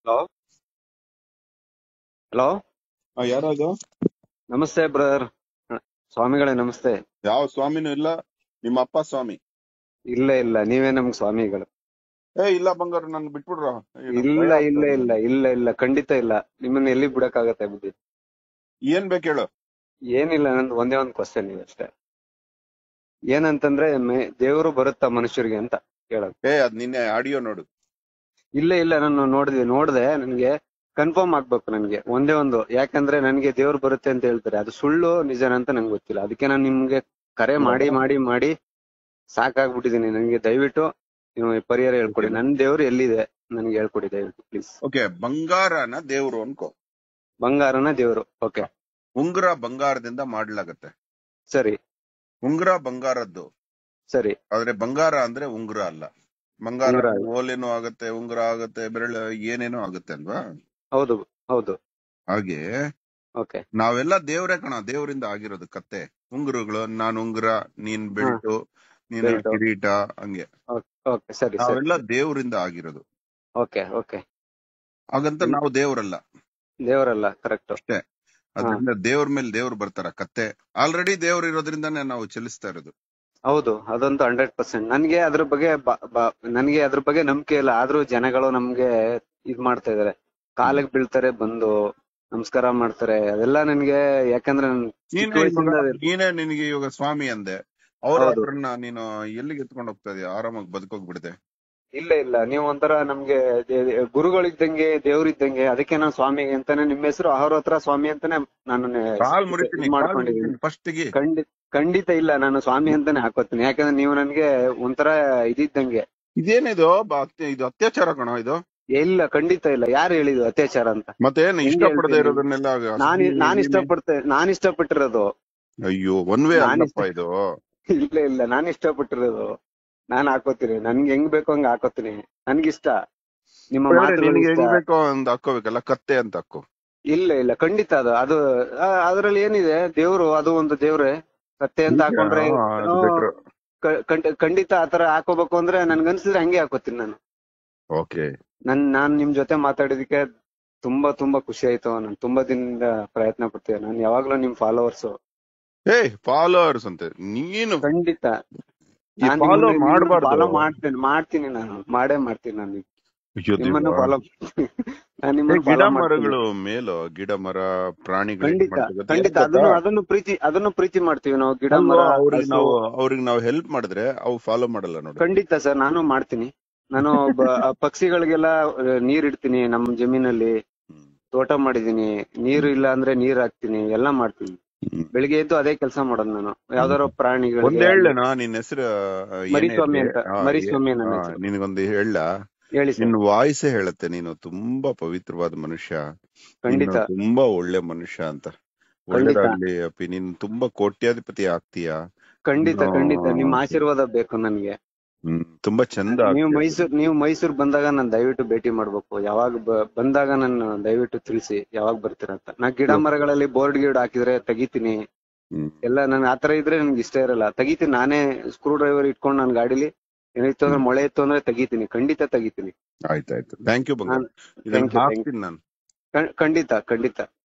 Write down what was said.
Hello hello ಆ, ಯಾರು ಅದು ನಮಸ್ತೆ ಬ್ರದರ್ ಸ್ವಾಮಿಗಳೇ ನಮಸ್ತೆ ಯಾವ ಸ್ವಾಮಿನೂ ಇಲ್ಲ ನಿಮ್ಮ ಅಪ್ಪ ಸ್ವಾಮಿ ಇಲ್ಲ ಇಲ್ಲ ನೀವೇ ನಮ್ಗ್ ಸ್ವಾಮಿಗಳು ಏ ಇಲ್ಲ ಬಂಗಾರ ನನ್ ಬಿಟ್ಬಿಡ್ರ ಇಲ್ಲ ಇಲ್ಲ ಇಲ್ಲ ಇಲ್ಲ ಇಲ್ಲ ಖಂಡಿತ ಇಲ್ಲ ನಿಮ್ಮನ್ನ ಎಲ್ಲಿ ಬಿಡಕ್ಕಾಗತ್ತೆ ಬುದ್ಧಿ ಏನ್ ಬೇಕು ಹೇಳು ಏನಿಲ್ಲ ನಂದು ಒಂದೇ ಒಂದ್ ಕ್ವಶನ್ ಇದೆ ಅಷ್ಟೇ ಏನಂತಂದ್ರೆ ಮೆ- ದೇವರು ಬರುತ್ತಾ ಮನುಷ್ಯರಿಗೆ ಅಂತ ಕೇಳೋದು ಏ ಅದ್ ನಿನ್ನೆ ಆಡಿಯೋ ನೋಡು ಇಲ್ಲ ಇಲ್ಲ ನಾನು ನೋಡಿದೆ ನೋಡ್ದೆ ನನ್ಗೆ ಕನ್ಫರ್ಮ್ ಆಗ್ಬೇಕು ನನ್ಗೆ ಒಂದೇ ಒಂದು ಯಾಕಂದ್ರೆ ನನ್ಗೆ ದೇವ್ರು ಬರುತ್ತೆ ಅಂತ ಹೇಳ್ತಾರೆ ಅದು ಸುಳ್ಳು ನಿಜನ ಅಂತ ನಂಗೆ ಗೊತ್ತಿಲ್ಲ ಅದಕ್ಕೆ ನಾನು ನಿಮ್ಗೆ ಕರೆ ಮಾಡಿ ಮಾಡಿ ಮಾಡಿ ಸಾಕಾಗ್ಬಿಟ್ಟಿದೀನಿ ನನ್ಗೆ ದಯವಿಟ್ಟು ನೀವು ಈ ಪರಿಹಾರ ಹೇಳ್ಕೊಡಿ ನನ್ ದೇವ್ರು ಎಲ್ಲಿದೆ ನನ್ಗೆ ಹೇಳ್ಕೊಡಿ ದಯವಿಟ್ಟು ಪ್ಲೀಸ್ ಓಕೆ ಬಂಗಾರನ ದೇವ್ರು ಅನ್ಕೋ ಬಂಗಾರನ ದೇವ್ರು ಓಕೆ ಉಂಗುರ ಬಂಗಾರದಿಂದ ಮಾಡ್ಲಾಗತ್ತೆ ಸರಿ ಉಂಗುರ ಬಂಗಾರದ್ದು ಸರಿ ಆದ್ರೆ ಬಂಗಾರ ಅಂದ್ರೆ ಉಂಗುರ ಅಲ್ಲ ಬಂಗಾರ ಉಂಗುರ ಅಲ್ಲ. ಓಲೇನು ಆಗತ್ತೆ ಉಂಗುರ ಆಗತ್ತೆ ಬೆರಳು ಏನೇನೋ ಆಗತ್ತೆ ಅಲ್ವಾ ಹೌದು ಹೌದು ಹಾಗೆ ಓಕೆ ನಾವೆಲ್ಲ ದೇವ್ರೇ ಕಣ ದೇವರಿಂದ ಆಗಿರೋದು ಕತ್ತೆ ಉಂಗುರಗಳು ನಾನ್ ಉಂಗುರ ನೀನ್ ಬೆಲ್ಟು ನೀನ್ ಬೆಲ್ಟು. ಕಿರೀಟ ಹಂಗೆ ಓಕೆ ಸರಿ ಸರಿ ನಾವೆಲ್ಲ ದೇವರಿಂದ ಆಗಿರೋದು ಓಕೆ ಓಕೆ ಹಾಗಂತ ನಾವು ದೇವರಲ್ಲ ದೇವರಲ್ಲ ಕರೆಕ್ಟ್ ಅಷ್ಟೇ ಅದರಿಂದ ದೇವ್ರ ಮೇಲೆ ದೇವ್ರು ಬರ್ತಾರ ಕತ್ತೆ ಆಲ್ರೆಡಿ ದೇವ್ರು ಇರೋದ್ರಿಂದಾನೇ ನಾವು ಚಲಿಸ್ತಾ ಇರೋದು ಹೌದು ಅದಂತೂ ಹಂಡ್ರೆಡ್ ಪರ್ಸೆಂಟ್ ನನ್ಗೆ ಅದ್ರ ಬಗ್ಗೆ ಬ- ಬ- ನನ್ಗೆ ಅದ್ರ ಬಗ್ಗೆ ನಂಬಿಕೆ ಇಲ್ಲ ಆದ್ರೂ ಜನಗಳು ನಮ್ಗೆ ಇದ್ ಮಾಡ್ತಾ ಇದಾರೆ ಕಾಲಿಗೆ ಬೀಳ್ತಾರೆ ಬಂದು ನಮಸ್ಕಾರ ಮಾಡ್ತಾರೆ ಅದೆಲ್ಲ ನನ್ಗೆ ಯಾಕಂದ್ರೆ ನನ್ ಚಿಕ್ಕ ನೀನೇ ವಯಸ್ಸಿಂದ ಇವಾಗ- ನೀನೇ ನಿನಗೆ ಇವಾಗ ಸ್ವಾಮಿ ಅಂದೆ ಅವ್ರ ಹೌದು. ಹತ್ರನ್ನ ನೀನು ಎಲ್ಲಿಗೆ ಎತ್ಕೊಂಡು ಹೋಗ್ತಾ ಇದೀಯ ಆರಾಮಾಗಿ ಬದುಕೋಗ್ಬಿಡಿದೆ ಇಲ್ಲ ಇಲ್ಲ ನೀವು ಒಂಥರ ನಮ್ಗೆ ದೇ- ದೇ- ಗುರುಗಳಿದ್ದಂಗೆ ದೇವ್ರಿದ್ದಂಗೆ ಅದಕ್ಕೆ ನಾನು ಸ್ವಾಮಿ ಅಂತಾನೆ ನಿಮ್ಮ ಹೆಸರು ಅವ್ರ ಹತ್ರ ಸ್ವಾಮಿ ಅಂತಾನೆ ನಾನು ಕಾಲ್ ಮುರಿತೀನಿ ಮಾಡ್ಕೊಂಡಿದ್ದೀನಿ ಫಸ್ಟ್ ಗೆ ಖಂಡಿತ ಖಂಡಿತ ಇಲ್ಲ ನಾನು ಸ್ವಾಮಿ ಅಂತಾನೆ ಹಾಕೋತೀನಿ ಯಾಕಂದ್ರೆ ನೀವು ನನ್ಗೆ ಒಂಥರ ಇದಿದ್ದಂಗೆ ಇದೇನಿದು ಬ- ಅತ್ಯ- ಇದು ಅತ್ಯಾಚಾರ ಕಣ ಇದು ಇಲ್ಲ ಖಂಡಿತ ಇಲ್ಲ ಯಾರು ಹೇಳಿದ್ರು ಅತ್ಯಾಚಾರ ಅಂತ ಮತ್ತೇನು ಹೆಂಗೆ ಇಷ್ಟಪಡದೆ ಹೇಳ್ತೀನಿ? ಇರೋದನ್ನೆಲ್ಲ ನಾನ್ ನಾನ್ ಇಷ್ಟಪಡ್ತೆ ನಾನ್ ಇಷ್ಟಪಟ್ಟಿರೋದು ಅಯ್ಯೋ ಒನ್ ವೇ ನಾನ್ ಅಲ್ಲಪ್ಪ ಇಷ್ಟ- ಇದು ಇಲ್ಲ ಇಲ್ಲ ನಾನ್ ಇಷ್ಟಪಟ್ಟಿರೋದು ನಾನ್ ಹಾಕೋತೀನಿ ನನ್ಗೆ ಹೆಂಗ್ ಬೇಕೋ ಹಂಗ ಹಾಕೋತೀನಿ ನನ್ಗಿಷ್ಟ ನಿಮ್ಮ ಬೇಡ, ಮಾತುಗಳು ನಿನಗೆ ಇಷ್ಟ ಹೆಂಗ್ ಬೇಕೋ ಒಂದ್ ಹಾಕೋಬೇಕಲ್ಲ ಕತ್ತೆ ಅಂತ ಹಾಕೋ ಇಲ್ಲ ಇಲ್ಲ ಖಂಡಿತ ಅದು ಅದು ಆ, ಅದ್ರಲ್ಲಿ ಏನಿದೆ ದೇವ್ರು ಅದು ಒಂದು ದೇವ್ರೆ ಕತ್ತೆ ಅಂತ ಹಾಕೊಂಡ್ರೆ ಹಾ, ಅದು ಆ, better. ಕ- ಖಂಡ- ಖಂಡಿತ ಆತರ ಹಾಕೋಬೇಕು ಅಂದ್ರೆ ನನ್ಗನ್ಸಿದ್ರೆ ಹಂಗೆ ಹಾಕೋತೀನಿ ನಾನು ಓಕೆ ನನ್ ನಾನ್ ನಿಮ್ ಜೊತೆ ಮಾತಾಡಿದಕ್ಕೆ ತುಂಬಾ ತುಂಬಾ ಖುಷಿ ಆಯ್ತು ನಾನು ತುಂಬಾ ದಿನದಿಂದ ಪ್ರಯತ್ನ ಪಡ್ತೀವಿ ನಾನು ಯಾವಾಗ್ಲೂ ನಿಮ್ ಫಾಲೋವರ್ಸ್ ಏ ಫಾಲೋವರ್ಸ್ ಅಂತೆ ನೀನು ಖಂಡಿತ ಈ ಫಾಲೋ ಮಾಡಬಾರ್ದು ಫಾಲೋ ಮಾಡ್ತೀನಿ ಮಾಡ್ತೀನಿ ನಾನು ಮಾಡೇ ಮಾಡ್ತೀನಿ ನಾನು ಅಯ್ಯೋ ನಿಮ್ಮನ್ನು ದೇವ್ರಾ. ಫಾಲೋ ನಾನು ಏ, ನಿಮ್ಮನ್ನು ಗಿಡ ಫಾಲೋ ಮಾಡ್ತೀನಿ ಮರಗಳು ಮೇಲು ಗಿಡ ಮರ ಪ್ರಾಣಿಗಳು ಏನ್ ಖಂಡಿತ ಮಾಡ್ತವೆ ಗೊತ್ತಾ? ಖಂಡಿತ ಅದನ್ನು ಅದನ್ನು ಪ್ರೀತಿ ಅದನ್ನು ಪ್ರೀತಿ ಮಾಡ್ತೀವಿ ನಾವು ಗಿಡ ಅಲ್ವಾ, ಮರ ಅವ್ರಿಗೆ ಹಸು. ನಾವು ಅವ್ರಿಗೆ ನಾವು ಹೆಲ್ಪ್ ಮಾಡಿದ್ರೆ ಅವು ಫಾಲೋ ಮಾಡಲ್ಲ ನೋಡಿ ಖಂಡಿತ ಸರ್ ನಾನು ಮಾಡ್ತೀನಿ ನಾನು ಬ- ಆ ಪಕ್ಷಿಗಳಿಗೆಲ್ಲ ಆ, ನೀರ್ ಇಡ್ತೀನಿ ನಮ್ಮ ಜಮೀನಲ್ಲಿ ಹ್ಮ್. ತೋಟ ಮಾಡಿದೀನಿ ನೀರು ಇಲ್ಲ ಅಂದ್ರೆ ನೀರ್ ಹಾಕ್ತೀನಿ ಎಲ್ಲ ಮಾಡ್ತೀನಿ ಹ್ಮ್. ಬೆಳಿಗ್ಗೆ ಎದ್ದು ಅದೇ ಕೆಲಸ ಮಾಡೋದು ನಾನು ಯಾವ್ದಾರ ಒಂದ್ ಪ್ರಾಣಿಗಳಿಗೆ ಹೇಳೇನಾ ನಿನ್ ಹೆಸರು ಮರಿಸ್ವಾಮಿ ಅಂತ ಮರಿಸ್ವಾಮಿ ನನ್ನ ಹೆಸರು ನಿನಗೊಂದು ಹೇಳ ಹೇಳಿ ಸರ್ ನಿನ್ ವಾಯ್ಸೇ ಹೇಳತ್ತೆ ನೀನು ತುಂಬಾ ಪವಿತ್ರವಾದ ಮನುಷ್ಯ ಖಂಡಿತ ನೀನು ತುಂಬಾ ಒಳ್ಳೆ ಮನುಷ್ಯ ಅಂತ ಖಂಡಿತ. ಒಳ್ಳೇದಾಗ್ಲಿ ಅಪ್ಪಿ ನೀನ್ ತುಂಬಾ ಕೋಟ್ಯಾಧಿಪತಿ ಆಗ್ತೀಯಾ ಖಂಡಿತ ಇನ್ನು- ಖಂಡಿತ ನಿಮ್ಮ ಆಶೀರ್ವಾದ ಬೇಕು ನನ್ಗೆ ಹ್ಮ್ ತುಂಬಾ ಚಂದ ನೀವು ಆಗ್ತೀಯ. ಮೈಸೂರ್ ನೀವು ಮೈಸೂರ್ ಬಂದಾಗ ನಾನು ದಯವಿಟ್ಟು ಭೇಟಿ ಮಾಡ್ಬೇಕು ಯಾವಾಗ ಬ- ಬಂದಾಗ ನನ್ನ ದಯವಿಟ್ಟು ತಿಳಿಸಿ ಯಾವಾಗ ಬರ್ತೀರಾ ಅಂತ ನಾ ಗಿಡ ಮರಗಳಲ್ಲಿ ಬೋರ್ಡ್ ಗಿಡ ಹಾಕಿದ್ರೆ ತೆಗಿತೀನಿ ಹ್ಮ್. ಎಲ್ಲ ನನ್ ಆತರ ಇದ್ರೆ ನನ್ಗೆ ಇಷ್ಟ ಇರಲ್ಲ ತೆಗಿತೀನಿ ನಾನೇ ಸ್ಕ್ರೂ ಡ್ರೈವರ್ ಇಟ್ಕೊಂಡು ನನ್ನ ಗಾಡಿಲಿ ಏನಿತ್ತು ಅಂದ್ರೆ ಮೊಳೆ ಇತ್ತು ಅಂದ್ರೆ ತೆಗಿತೀನಿ ಖಂಡಿತ ತೆಗಿತೀನಿ ಆಯ್ತಾಯ್ತು ಥ್ಯಾಂಕ್ ಯು ಬಂಗಾರ ನಾನ್- ಇದನ್ನ thank you, thank you. ಹಾಕ್ತೀನಿ ನಾನು ಖಂಡ್- ಖಂಡಿತ ಖಂಡಿತ